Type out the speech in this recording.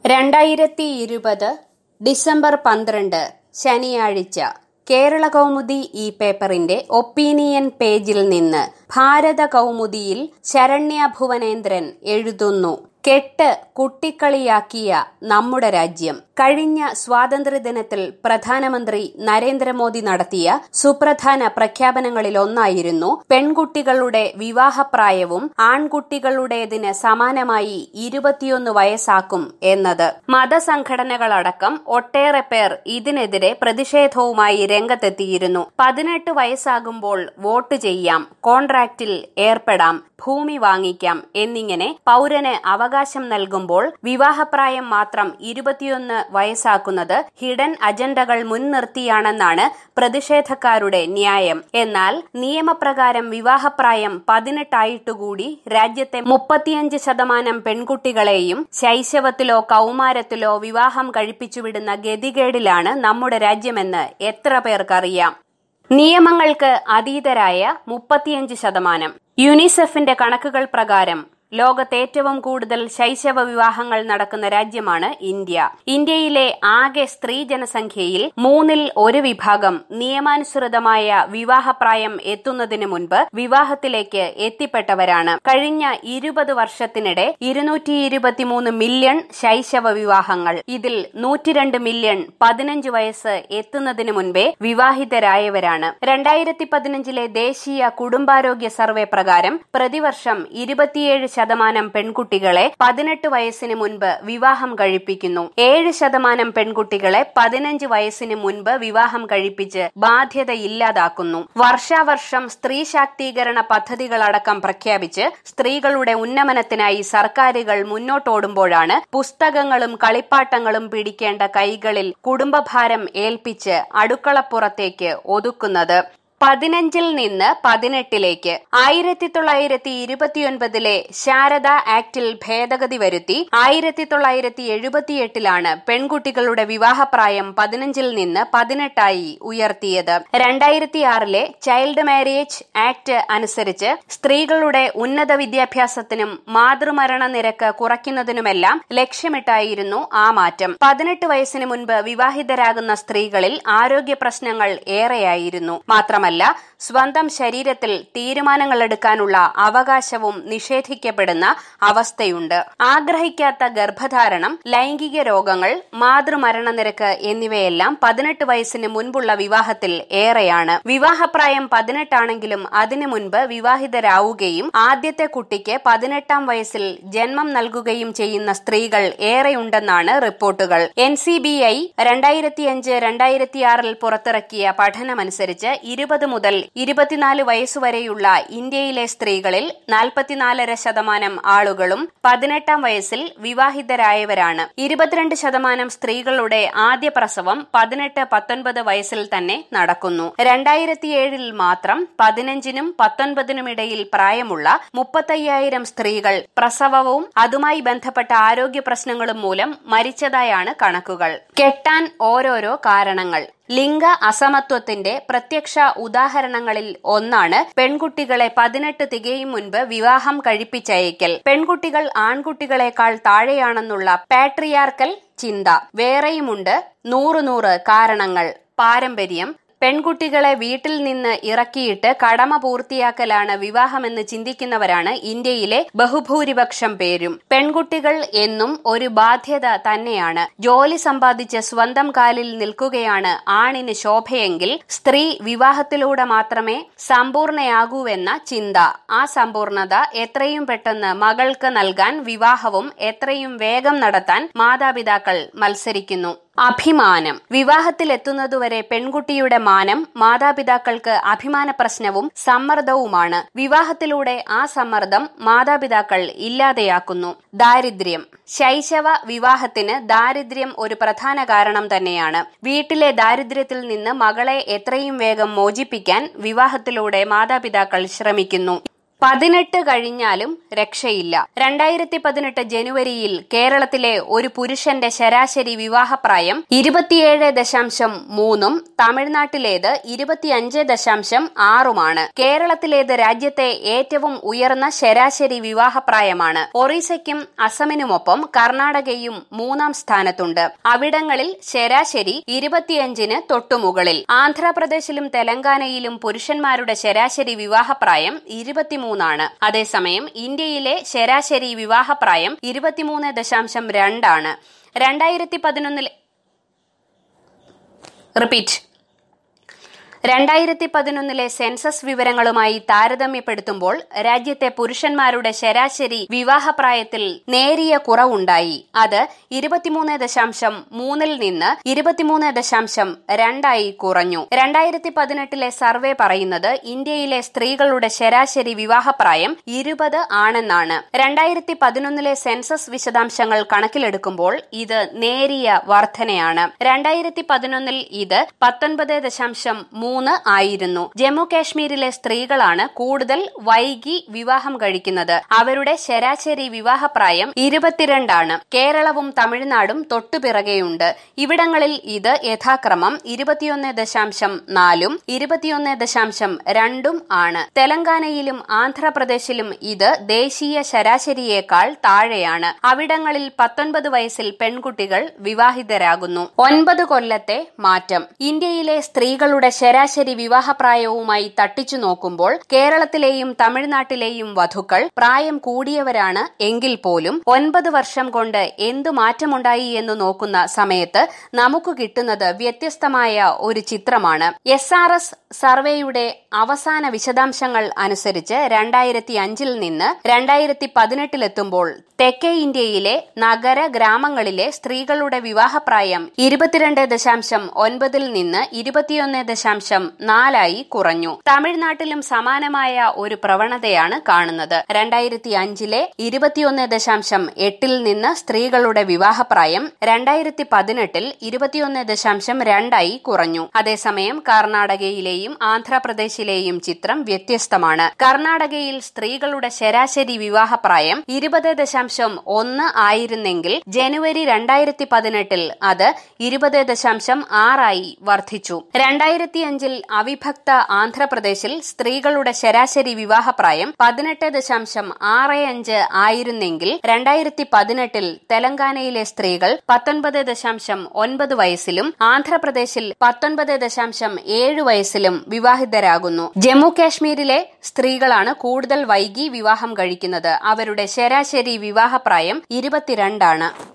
രണ്ടായിരത്തി ഇരുപത് ഡിസംബർ പന്ത്രണ്ട് ശനിയാഴ്ച കേരള കൗമുദി ഈ പേപ്പറിന്റെ ഒപ്പീനിയൻ പേജിൽ നിന്ന് ഭാരത കൗമുദിയിൽ ശരണ്യ ഭുവനേന്ദ്രൻ എഴുതുന്നു കെട്ട് കുട്ടിക്കളിയാക്കിയ നമ്മുടെ രാജ്യം കഴിഞ്ഞ സ്വാതന്ത്ര്യദിനത്തിൽ പ്രധാനമന്ത്രി നരേന്ദ്രമോദി നടത്തിയ സുപ്രധാന പ്രഖ്യാപനങ്ങളിലൊന്നായിരുന്നു പെൺകുട്ടികളുടെ വിവാഹപ്രായവും ആൺകുട്ടികളുടേതിന് സമാനമായി ഇരുപത്തിയൊന്ന് വയസ്സാക്കും എന്നത് മതസംഘടനകളടക്കം ഒട്ടേറെ പേർ ഇതിനെതിരെ പ്രതിഷേധവുമായി രംഗത്തെത്തിയിരുന്നു പതിനെട്ട് വയസ്സാകുമ്പോൾ വോട്ട് ചെയ്യാം കോൺട്രാക്റ്റിൽ ഏർപ്പെടാം ഭൂമി വാങ്ങിക്കാം എന്നിങ്ങനെ പൗരന് അവകാശം നൽകുമ്പോൾ വിവാഹപ്രായം മാത്രം ഇരുപത്തിയൊന്ന് വയസ്സാക്കുന്നത് ഹിഡൻ അജണ്ടകൾ മുൻനിർത്തിയാണെന്നാണ് പ്രതിഷേധക്കാരുടെ ന്യായം എന്നാൽ നിയമപ്രകാരം വിവാഹപ്രായം പതിനെട്ടായിട്ടുകൂടി രാജ്യത്തെ മുപ്പത്തിയഞ്ച് ശതമാനം പെൺകുട്ടികളെയും ശൈശവത്തിലോ കൗമാരത്തിലോ വിവാഹം കഴിപ്പിച്ചുവിടുന്ന ഗതികേടിലാണ് നമ്മുടെ രാജ്യമെന്ന് എത്ര പേർക്കറിയാം നിയമങ്ങൾക്ക് അതീതരായ മുപ്പത്തിയഞ്ച് ശതമാനം യുനിസെഫിന്റെ കണക്കുകൾ പ്രകാരം ലോകത്ത് ഏറ്റവും കൂടുതൽ ശൈശവ വിവാഹങ്ങൾ നടക്കുന്ന രാജ്യമാണ് ഇന്ത്യ ഇന്ത്യയിലെ ആകെ സ്ത്രീ ജനസംഖ്യയിൽ മൂന്നിൽ ഒരു വിഭാഗം നിയമാനുസൃതമായ വിവാഹപ്രായം എത്തുന്നതിന് മുൻപ് വിവാഹത്തിലേക്ക് എത്തിപ്പെട്ടവരാണ് കഴിഞ്ഞ ഇരുപത് വർഷത്തിനിടെ ഇരുന്നൂറ്റി ഇരുപത്തിമൂന്ന് മില്യൺ ശൈശവ വിവാഹങ്ങൾ ഇതിൽ നൂറ്റിരണ്ട് മില്യൺ പതിനഞ്ച് വയസ്സ് എത്തുന്നതിന് മുൻപേ വിവാഹിതരായവരാണ് രണ്ടായിരത്തി പതിനഞ്ചിലെ ദേശീയ കുടുംബാരോഗ്യ സർവേ പ്രകാരം പ്രതിവർഷം ഇരുപത്തിയേഴ് ശതമാനം പെൺകുട്ടികളെ പതിനെട്ട് വയസ്സിന് മുൻപ് വിവാഹം കഴിപ്പിക്കുന്നു ഏഴ് ശതമാനം പെൺകുട്ടികളെ പതിനഞ്ച് വയസ്സിന് മുൻപ് വിവാഹം കഴിപ്പിച്ച് ബാധ്യത ഇല്ലാതാക്കുന്നു വർഷാവർഷം സ്ത്രീ ശാക്തീകരണ പദ്ധതികളടക്കം പ്രഖ്യാപിച്ച് സ്ത്രീകളുടെ ഉന്നമനത്തിനായി സർക്കാരുകൾ മുന്നോട്ടോടുമ്പോഴാണ് പുസ്തകങ്ങളും കളിപ്പാട്ടങ്ങളും പിടിക്കേണ്ട കൈകളിൽ കുടുംബഭാരം ഏൽപ്പിച്ച് അടുക്കളപ്പുറത്തേക്ക് ഒതുക്കുന്നത് പതിനഞ്ചിൽ നിന്ന് പതിനെട്ടിലേക്ക് ആയിരത്തി തൊള്ളായിരത്തി ഇരുപത്തിയൊൻപതിലെ ശാരദ ആക്ടിൽ ഭേദഗതി വരുത്തി ആയിരത്തി തൊള്ളായിരത്തി എഴുപത്തിയെട്ടിലാണ് പെൺകുട്ടികളുടെ വിവാഹപ്രായം പതിനഞ്ചിൽ നിന്ന് പതിനെട്ടായി ഉയർത്തിയത് രണ്ടായിരത്തിയാറിലെ ചൈൽഡ് മാരേജ് ആക്ട് അനുസരിച്ച് സ്ത്രീകളുടെ ഉന്നത വിദ്യാഭ്യാസത്തിനും മാതൃമരണ നിരക്ക് കുറയ്ക്കുന്നതിനുമെല്ലാം ലക്ഷ്യമിട്ടായിരുന്നു ആ മാറ്റം പതിനെട്ട് വയസ്സിന് മുൻപ് വിവാഹിതരാകുന്ന സ്ത്രീകളിൽ ആരോഗ്യ പ്രശ്നങ്ങൾ ഏറെയായിരുന്നു മാത്രമല്ല മാത്രമല്ല സ്വന്തം ശരീരത്തിൽ തീരുമാനങ്ങൾ എടുക്കാനുള്ള അവകാശവും നിഷേധിക്കപ്പെടുന്ന അവസ്ഥയുണ്ട് ആഗ്രഹിക്കാത്ത ഗർഭധാരണം ലൈംഗിക രോഗങ്ങൾ മാതൃമരണനിരക്ക് എന്നിവയെല്ലാം പതിനെട്ട് വയസ്സിന് മുൻപുള്ള വിവാഹത്തിൽ ഏറെയാണ് വിവാഹപ്രായം പതിനെട്ടാണെങ്കിലും അതിനു മുൻപ് വിവാഹിതരാവുകയും ആദ്യത്തെ കുട്ടിക്ക് പതിനെട്ടാം വയസ്സിൽ ജന്മം നൽകുകയും ചെയ്യുന്ന സ്ത്രീകൾ ഏറെയുണ്ടെന്നാണ് റിപ്പോർട്ടുകൾ എൻ സി ബി ഐ രണ്ടായിരത്തിയഞ്ച് രണ്ടായിരത്തിയാറിൽ പുറത്തിറക്കിയ പഠനമനുസരിച്ച് ഇരുപത് മുതൽ ഇരുപത്തിനാല് വയസ്സുവരെയുള്ള ഇന്ത്യയിലെ സ്ത്രീകളിൽ നാൽപ്പത്തിനാലര ശതമാനം ആളുകളും പതിനെട്ടാം വയസ്സിൽ വിവാഹിതരായവരാണ് ഇരുപത്തിരണ്ട് ശതമാനം സ്ത്രീകളുടെ ആദ്യ പ്രസവം പതിനെട്ട് പത്തൊൻപത് വയസ്സിൽ തന്നെ നടക്കുന്നു രണ്ടായിരത്തിയേഴിൽ മാത്രം പതിനഞ്ചിനും പത്തൊൻപതിനും ഇടയിൽ പ്രായമുള്ള മുപ്പത്തയ്യായിരം സ്ത്രീകൾ പ്രസവവും അതുമായി ബന്ധപ്പെട്ട ആരോഗ്യ പ്രശ്നങ്ങളും മൂലം മരിച്ചതായാണ് കണക്കുകൾ കെട്ടാൻ ഓരോരോ കാരണങ്ങൾ ലിംഗ അസമത്വത്തിന്റെ പ്രത്യക്ഷ ഉദാഹരണങ്ങളിൽ ഒന്നാണ് പെൺകുട്ടികളെ പതിനെട്ട് തികയും മുൻപ് വിവാഹം കഴിപ്പിച്ചയക്കൽ പെൺകുട്ടികൾ ആൺകുട്ടികളെക്കാൾ താഴെയാണെന്നുള്ള പാട്രിയാർക്കൽ ചിന്ത വേറെയുമുണ്ട് നൂറ് നൂറ് കാരണങ്ങൾ പാരമ്പര്യം പെൺകുട്ടികളെ വീട്ടിൽ നിന്ന് ഇറക്കിയിട്ട് കടമ പൂർത്തിയാക്കലാണ് വിവാഹമെന്ന് ചിന്തിക്കുന്നവരാണ് ഇന്ത്യയിലെ ബഹുഭൂരിപക്ഷം പേരും പെൺകുട്ടികൾ എന്നും ഒരു ബാധ്യത തന്നെയാണ് ജോലി സമ്പാദിച്ച് സ്വന്തം കാലിൽ നിൽക്കുകയാണ് ആണിന് ശോഭയെങ്കിൽ സ്ത്രീ വിവാഹത്തിലൂടെ മാത്രമേ സമ്പൂർണയാകൂവെന്ന ചിന്ത ആ സമ്പൂർണത എത്രയും പെട്ടെന്ന് മകൾക്ക് നൽകാൻ വിവാഹവും എത്രയും വേഗം നടത്താൻ മാതാപിതാക്കൾ മത്സരിക്കുന്നു അഭിമാനം വിവാഹത്തിലെത്തുന്നതുവരെ പെൺകുട്ടിയുടെ മാനം മാതാപിതാക്കൾക്ക് അഭിമാന പ്രശ്നവും സമ്മർദ്ദവുമാണ് വിവാഹത്തിലൂടെ ആ സമ്മർദ്ദം മാതാപിതാക്കൾ ഇല്ലാതെയാക്കുന്നു ദാരിദ്ര്യം ശൈശവ വിവാഹത്തിന് ദാരിദ്ര്യം ഒരു പ്രധാന കാരണം തന്നെയാണ് വീട്ടിലെ ദാരിദ്ര്യത്തിൽ നിന്ന് മകളെ എത്രയും വേഗം മോചിപ്പിക്കാൻ വിവാഹത്തിലൂടെ മാതാപിതാക്കൾ ശ്രമിക്കുന്നു പതിനെട്ട് കഴിഞ്ഞാലും രക്ഷയില്ല രണ്ടായിരത്തി പതിനെട്ട് ജനുവരിയിൽ കേരളത്തിലെ ഒരു പുരുഷന്റെ ശരാശരി വിവാഹപ്രായം ഇരുപത്തിയേഴ് ദശാംശം മൂന്നും തമിഴ്നാട്ടിലേത് ഇരുപത്തിയഞ്ച് ദശാംശം ആറുമാണ് കേരളത്തിലേത് രാജ്യത്തെ ഏറ്റവും ഉയർന്ന ശരാശരി വിവാഹപ്രായമാണ് ഒറീസയ്ക്കും അസമിനുമൊപ്പം കർണാടകയും മൂന്നാം സ്ഥാനത്തുണ്ട് അവിടങ്ങളിൽ ശരാശരി ഇരുപത്തിയഞ്ചിന് തൊട്ടുമുകളിൽ ആന്ധ്രാപ്രദേശിലും തെലങ്കാനയിലും പുരുഷന്മാരുടെ ശരാശരി വിവാഹപ്രായം ഇരുപത്തിമൂന്നാണ് അതേസമയം ഇന്ത്യയിലെ ശരാശരി വിവാഹപ്രായം ഇരുപത്തിമൂന്ന് ദശാംശം രണ്ടാണ് രണ്ടായിരത്തി പതിനൊന്നിൽ റിപ്പീറ്റ് രണ്ടായിരത്തി പതിനൊന്നിലെ സെൻസസ് വിവരങ്ങളുമായി താരതമ്യപ്പെടുത്തുമ്പോൾ രാജ്യത്തെ പുരുഷന്മാരുടെ ശരാശരി വിവാഹപ്രായത്തിൽ നേരിയ കുറവുണ്ടായി അത് ഇരുപത്തിമൂന്ന് ദശാംശം മൂന്നിൽ നിന്ന് ഇരുപത്തിമൂന്ന് ദശാംശം രണ്ടായി കുറഞ്ഞു രണ്ടായിരത്തി പതിനെട്ടിലെ സർവേ പറയുന്നത് ഇന്ത്യയിലെ സ്ത്രീകളുടെ ശരാശരി വിവാഹപ്രായം ഇരുപത് ആണെന്നാണ് രണ്ടായിരത്തി പതിനൊന്നിലെ സെൻസസ് വിശദാംശങ്ങൾ കണക്കിലെടുക്കുമ്പോൾ ഇത് നേരിയ വർധനയാണ് രണ്ടായിരത്തി പതിനൊന്നിൽ ഇത് പത്തൊൻപത് ദശാംശം മൂന്ന് ആയിരുന്നു ജമ്മു കാശ്മീരിലെ സ്ത്രീകളാണ് കൂടുതൽ വൈകി വിവാഹം കഴിക്കുന്നത് അവരുടെ ശരാശരി വിവാഹപ്രായം ഇരുപത്തിരണ്ടാണ് കേരളവും തമിഴ്നാടും തൊട്ടുപിറകെയുണ്ട് ഇവിടങ്ങളിൽ ഇത് യഥാക്രമം ഇരുപത്തിയൊന്ന് ദശാംശം നാലും ഇരുപത്തിയൊന്ന് ദശാംശം രണ്ടും ആണ് തെലങ്കാനയിലും ആന്ധ്രാപ്രദേശിലും ഇത് ദേശീയ ശരാശരിയേക്കാൾ താഴെയാണ് അവിടങ്ങളിൽ പത്തൊൻപത് വയസ്സിൽ പെൺകുട്ടികൾ വിവാഹിതരാകുന്നു ഒൻപത് കൊല്ലത്തെ മാറ്റം ഇന്ത്യയിലെ സ്ത്രീകളുടെ ശരാശരി വിവാഹപ്രായവുമായി തട്ടിച്ചു നോക്കുമ്പോൾ കേരളത്തിലെയും തമിഴ്നാട്ടിലെയും വധുക്കൾ പ്രായം കൂടിയവരാണ് എങ്കിൽ പോലും ഒൻപത് വർഷം കൊണ്ട് എന്തു മാറ്റമുണ്ടായി എന്ന് നോക്കുന്ന സമയത്ത് നമുക്ക് കിട്ടുന്നത് വ്യത്യസ്തമായ ഒരു ചിത്രമാണ് എസ് ആർ എസ് സർവേയുടെ അവസാന വിശദാംശങ്ങൾ അനുസരിച്ച് രണ്ടായിരത്തി അഞ്ചിൽ നിന്ന് രണ്ടായിരത്തി പതിനെട്ടിലെത്തുമ്പോൾ തെക്കേ ഇന്ത്യയിലെ നഗര ഗ്രാമങ്ങളിലെ സ്ത്രീകളുടെ വിവാഹപ്രായം ഇരുപത്തിരണ്ട് ദശാംശം ഒൻപതിൽ നിന്ന് ഇരുപത്തിയൊന്ന് ദശാംശം നാലായി കുറഞ്ഞു തമിഴ്നാട്ടിലും സമാനമായ ഒരു പ്രവണതയാണ് കാണുന്നത് രണ്ടായിരത്തി അഞ്ചിലെ ഇരുപത്തിയൊന്ന് ദശാംശം എട്ടിൽ നിന്ന് സ്ത്രീകളുടെ വിവാഹപ്രായം രണ്ടായിരത്തി പതിനെട്ടിൽ ഇരുപത്തിയൊന്ന് ദശാംശം രണ്ടായി കുറഞ്ഞു അതേസമയം കർണാടകയിലെയും ആന്ധ്രാപ്രദേശിലെയും ചിത്രം വ്യത്യസ്തമാണ് കർണാടകയിൽ സ്ത്രീകളുടെ ശരാശരി വിവാഹപ്രായം ഇരുപത് ദശാംശം ഒന്ന് ആയിരുന്നെങ്കിൽ ജനുവരി രണ്ടായിരത്തി പതിനെട്ടിൽ അത് ഇരുപത് ദശാംശം ആറായി വർദ്ധിച്ചു രണ്ടായിരത്തിയഞ്ചിൽ അവിഭക്ത ആന്ധ്രാപ്രദേശിൽ സ്ത്രീകളുടെ ശരാശരി വിവാഹപ്രായം പതിനെട്ട് ദശാംശം ആറ് അഞ്ച് ആയിരുന്നെങ്കിൽ രണ്ടായിരത്തി പതിനെട്ടിൽ തെലങ്കാനയിലെ സ്ത്രീകൾ പത്തൊൻപത് ദശാംശം ഒൻപത് വയസ്സിലും ആന്ധ്രാപ്രദേശിൽ പത്തൊൻപത് ദശാംശം ഏഴ് വയസ്സിലും വിവാഹിതരാകുന്നു ജമ്മു കാശ്മീരിലെ സ്ത്രീകളാണ് കൂടുതൽ വൈകി വിവാഹം കഴിക്കുന്നത് അവരുടെ ശരാശരി വിവാഹപ്രായം ഇരുപത്തിരണ്ടാണ്